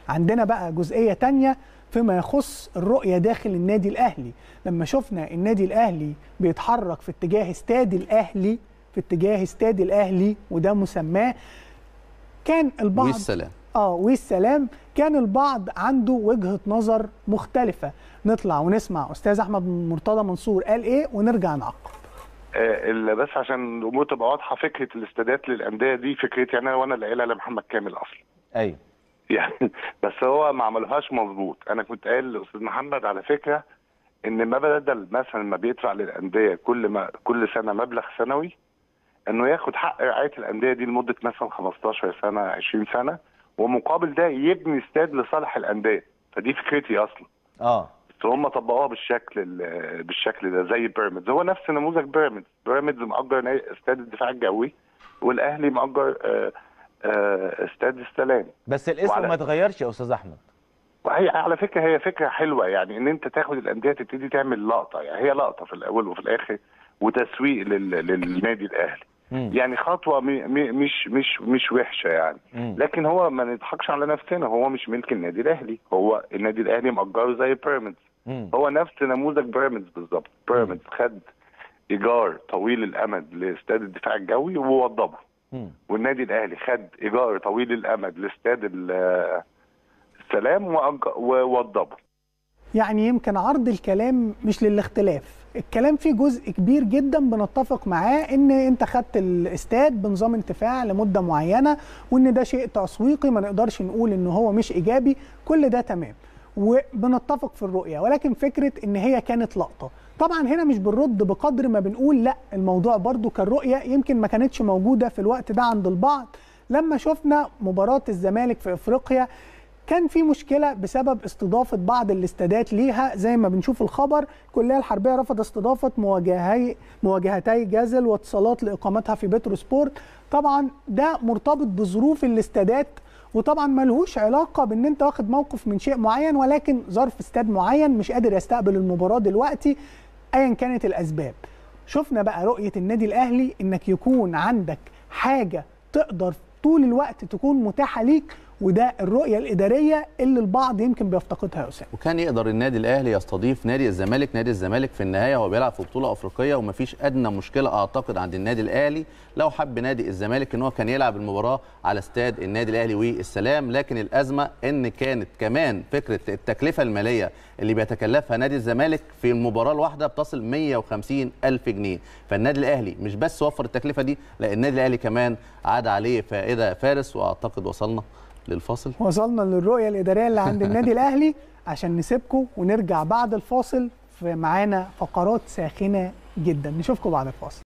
عندنا بقى جزئيه تانية فيما يخص الرؤيه داخل النادي الاهلي لما شفنا النادي الاهلي بيتحرك في اتجاه استاد الاهلي في اتجاه استاد الاهلي وده مسماه كان البعض والسلام اه والسلام كان البعض عنده وجهه نظر مختلفه نطلع ونسمع استاذ احمد مرتضى منصور قال ايه ونرجع نعقب آه، اللي بس عشان الامور تبقى واضحه فكره الاستادات للانديه دي فكرتي انا وانا اللي قايلها لمحمد كامل اصلا ايوه يعني بس هو ما عملوهاش مظبوط انا كنت قايل لاستاذ محمد على فكره ان ما بدل مثلا ما بيدفع للانديه كل ما كل سنه مبلغ سنوي انه ياخد حق رعايه الانديه دي لمده مثلا 15 سنه 20 سنه ومقابل ده يبني استاد لصالح الانديه فدي فكرتي اصلا اه بس هم طبقوها بالشكل ال- بالشكل ده زي بيراميدز هو نفس نموذج بيراميدز بيراميدز مأجر نا- استاد الدفاع الجوي والاهلي مأجر آه، آه، استاد السلام بس الاسم وعلى- ما اتغيرش يا استاذ احمد وهي على فكره هي فكره حلوه يعني ان انت تاخد الانديه تبتدي تعمل لقطه يعني هي لقطه في الاول وفي الاخر وتسويق لل... للنادي الاهلي مم. يعني خطوه م... م... مش مش مش وحشه يعني مم. لكن هو ما نضحكش على نفسنا هو مش ملك النادي الاهلي هو النادي الاهلي مأجره زي بيراميدز مم. هو نفس نموذج بيراميدز بالظبط بيراميدز خد ايجار طويل الامد لاستاد الدفاع الجوي ووضبه مم. والنادي الاهلي خد ايجار طويل الامد لاستاد ال- السلام وأج- ووضبه يعني يمكن عرض الكلام مش للاختلاف الكلام فيه جزء كبير جدا بنتفق معاه ان انت خدت الاستاد بنظام انتفاع لمده معينه وان ده شيء تسويقي ما نقدرش نقول ان هو مش ايجابي كل ده تمام وبنتفق في الرؤيه ولكن فكره ان هي كانت لقطه طبعا هنا مش بنرد بقدر ما بنقول لا الموضوع برضو كان رؤيه يمكن ما كانتش موجوده في الوقت ده عند البعض لما شفنا مباراه الزمالك في افريقيا كان في مشكله بسبب استضافه بعض الاستادات ليها زي ما بنشوف الخبر الكليه الحربيه رفض استضافه مواجهي مواجهتي جازل واتصالات لاقامتها في بترو سبورت طبعا ده مرتبط بظروف الاستادات وطبعا ملهوش علاقه بان انت واخد موقف من شيء معين ولكن ظرف استاد معين مش قادر يستقبل المباراه دلوقتي ايا كانت الاسباب شفنا بقى رؤيه النادي الاهلي انك يكون عندك حاجه تقدر طول الوقت تكون متاحه ليك وده الرؤيه الاداريه اللي البعض يمكن بيفتقدها يا اسامه وكان يقدر النادي الاهلي يستضيف نادي الزمالك نادي الزمالك في النهايه هو بيلعب في بطوله افريقيه ومفيش ادنى مشكله اعتقد عند النادي الاهلي لو حب نادي الزمالك ان هو كان يلعب المباراه على استاد النادي الاهلي والسلام لكن الازمه ان كانت كمان فكره التكلفه الماليه اللي بيتكلفها نادي الزمالك في المباراه الواحده بتصل 150 الف جنيه فالنادي الاهلي مش بس وفر التكلفه دي لا النادي الاهلي كمان عاد عليه فائده فارس واعتقد وصلنا للفاصل وصلنا للرؤيه الاداريه اللي عند النادي الاهلي عشان نسيبكم ونرجع بعد الفاصل في معانا فقرات ساخنه جدا نشوفكم بعد الفاصل